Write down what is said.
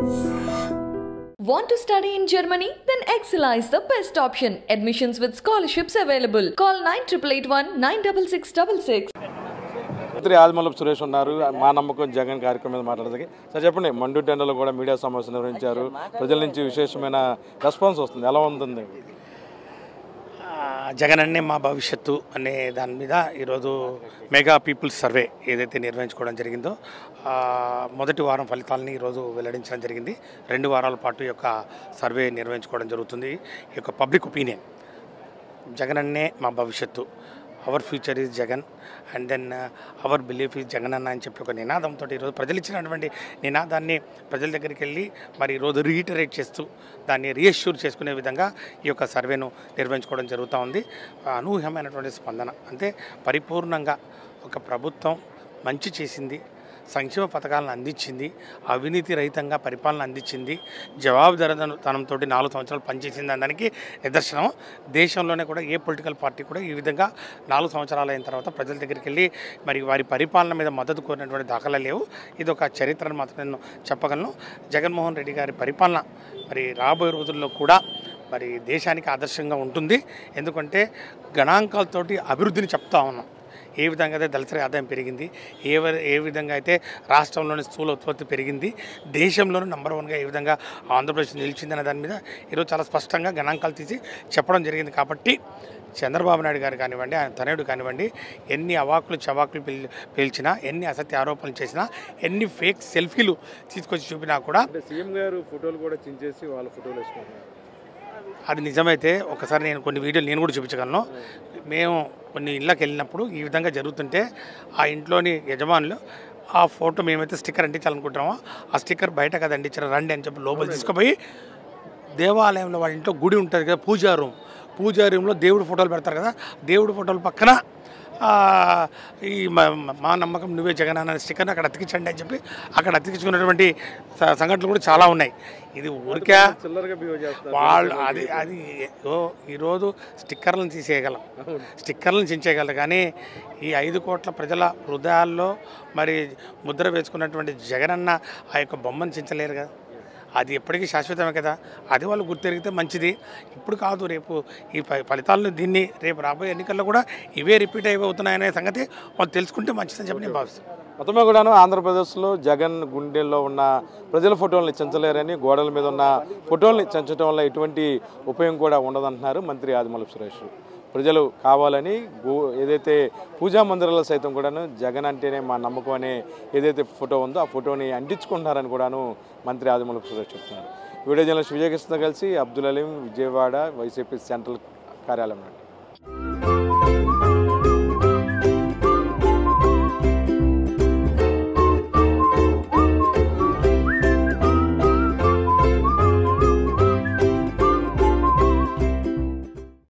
Want to study in Germany? Then Excella is the best option. Admissions with scholarships available. Call 9881 96666. మంత్రి ఆదిమల్లపు సురేష్ ఉన్నారు మా నమ్మకం జగన్ కార్యక్రమం మీద మాట్లాడదానికి సార్ చెప్పండి మండు టెండర్లో కూడా మీడియా సమావేశం నిర్వహించారు ప్రజల నుంచి విశేషమైన రెస్పాన్స్ వస్తుంది ఎలా ఉంటుంది ఆ, జగన్ అన్నే మా భవిష్యత్తు అనే దాని మీద ఈరోజు మెగా పీపుల్స్ సర్వే ఏదైతే నిర్వహించుకోవడం జరిగిందో ఆ, మొదటి వారం ఫలితాలని ఈరోజు వెల్లడించడం జరిగింది రెండు వారాల పాటు ఈ యొక్క సర్వే నిర్వహించుకోవడం జరుగుతుంది ఈ యొక్క పబ్లిక్ ఒపీనియన్ జగన్ అన్నే మా భవిష్యత్తు our future is Jagan and then our belief is Jagan అన్న అని చెప్పి ఒక నినాదంతో ఈరోజు ప్రజలు ఇచ్చినటువంటి నినాదాన్ని ప్రజల దగ్గరికి వెళ్ళి మరి ఈరోజు రీటరేట్ చేస్తూ దాన్ని రీఅష్యూర్ చేసుకునే విధంగా ఈ యొక్క సర్వేను నిర్వహించుకోవడం జరుగుతూ ఉంది అనూహ్యమైనటువంటి స్పందన అంటే పరిపూర్ణంగా ఒక ప్రభుత్వం మంచి చేసింది సంక్షేమ పథకాలను అందించింది అవినీతి రహితంగా పరిపాలన అందించింది జవాబుదారితనంతో నాలుగు సంవత్సరాలు పనిచేసింది దానికి నిదర్శనం దేశంలోనే కూడా ఏ పొలిటికల్ పార్టీ కూడా ఈ విధంగా నాలుగు సంవత్సరాలు అయిన తర్వాత ప్రజల దగ్గరికి వెళ్ళి మరి వారి పరిపాలన మీద మద్దతు కోరినటువంటి దాఖలాలు లేవు ఇది ఒక చరిత్రను మాత్రం నేను చెప్పగలను జగన్మోహన్ రెడ్డి గారి పరిపాలన మరి రాబోయే రోజుల్లో కూడా మరి దేశానికి ఆదర్శంగా ఉంటుంది ఎందుకంటే గణాంకాలతోటి అభివృద్ధిని చెప్తా ఉన్నాం ఏ విధంగా అయితే దళసరి ఆదాయం పెరిగింది ఏ వ- ఏ విధంగా అయితే రాష్ట్రంలోని స్థూల ఉత్పత్తి పెరిగింది దేశంలోనే నంబర్ వన్గా ఏ విధంగా ఆంధ్రప్రదేశ్ నిలిచిందనే దాని మీద ఈరోజు చాలా స్పష్టంగా గణాంకాలు తీసి చెప్పడం జరిగింది కాబట్టి చంద్రబాబు నాయుడు గారు కానివ్వండి ఆయన తనయుడు కానివ్వండి ఎన్ని అవాకులు చవాకులు పిల్ పీల్చినా ఎన్ని అసత్య ఆరోపణలు చేసినా ఎన్ని ఫేక్ సెల్ఫీలు తీసుకొచ్చి చూపినా కూడా అంటే సీఎం గారు ఫోటోలు కూడా చించేసి వాళ్ళ ఫోటోలు వేసుకుంటున్నారు అది నిజమైతే ఒకసారి నేను కొన్ని వీడియోలు నేను కూడా చూపించగలను మేము కొన్ని ఇళ్ళకి వెళ్ళినప్పుడు ఈ విధంగా జరుగుతుంటే ఆ ఇంట్లోని యజమానులు ఆ ఫోటో మేమైతే స్టిక్కర్ అంటించాలనుకుంటున్నామో ఆ స్టిక్కర్ బయట కదా అంటించారు రండి అని చెప్పి లోపల తీసుకుపోయి దేవాలయంలో వాళ్ళ ఇంట్లో గుడి ఉంటుంది కదా పూజా రూమ్ పూజా రూమ్లో దేవుడి ఫోటోలు పెడతారు కదా దేవుడి ఫోటోల పక్కన ఆ, ఈ మ- మా నమ్మకం నువ్వే జగన్ అన్న స్టిక్కర్ని అక్కడ అతికించండి అని చెప్పి అక్కడ అతికించుకున్నటువంటి స- సంఘటనలు కూడా చాలా ఉన్నాయి ఇది ఊరికే చిల్లరగా బిహేవ్ చేస్తున్నారు వాళ్ళు అది అది ఓ ఈరోజు స్టిక్కర్లను తీసేయగలం స్టిక్కర్లను చించేయగలం కానీ ఈ ఐదు కోట్ల ప్రజల హృదయాల్లో మరి ముద్ర వేసుకున్నటువంటి జగనన్న ఆ యొక్క బొమ్మను చించలేరు కదా అది ఎప్పటికీ శాశ్వతమే కదా అది వాళ్ళు గుర్తెరిగితే మంచిది ఇప్పుడు కాదు రేపు ఈ ఫ- ఫలితాలను దీన్ని రేపు రాబోయే ఎన్నికల్లో కూడా ఇవే రిపీట్ అయిపోతున్నాయనే సంగతి వాళ్ళు తెలుసుకుంటే మంచిదని చెప్పి నేను భావిస్తాను మొత్తమే కూడాను ఆంధ్రప్రదేశ్లో జగన్ గుండెల్లో ఉన్న ప్రజల ఫోటోల్ని చెంచలేరని గోడల మీద ఉన్న ఫోటోల్ని చెంచడం వల్ల ఎటువంటి ఉపయోగం కూడా ఉండదంటున్నారు మంత్రి ఆదిమూలపు సురేష్ ప్రజలు కావాలని గో ఏదైతే పూజా మందిరాల్లో సైతం కూడాను జగన్ అంటేనే మా నమ్మకం అనే ఏదైతే ఫోటో ఉందో ఆ ఫోటోని అంటించుకుంటున్నారని కూడాను మంత్రి ఆదిమూలపు సురేష్ చెప్తున్నారు వీడియో జర్నలిస్ట్ విజయకృష్ణ కలిసి అబ్దుల్ అలీం విజయవాడ వైసీపీ సెంట్రల్ కార్యాలయం నుండి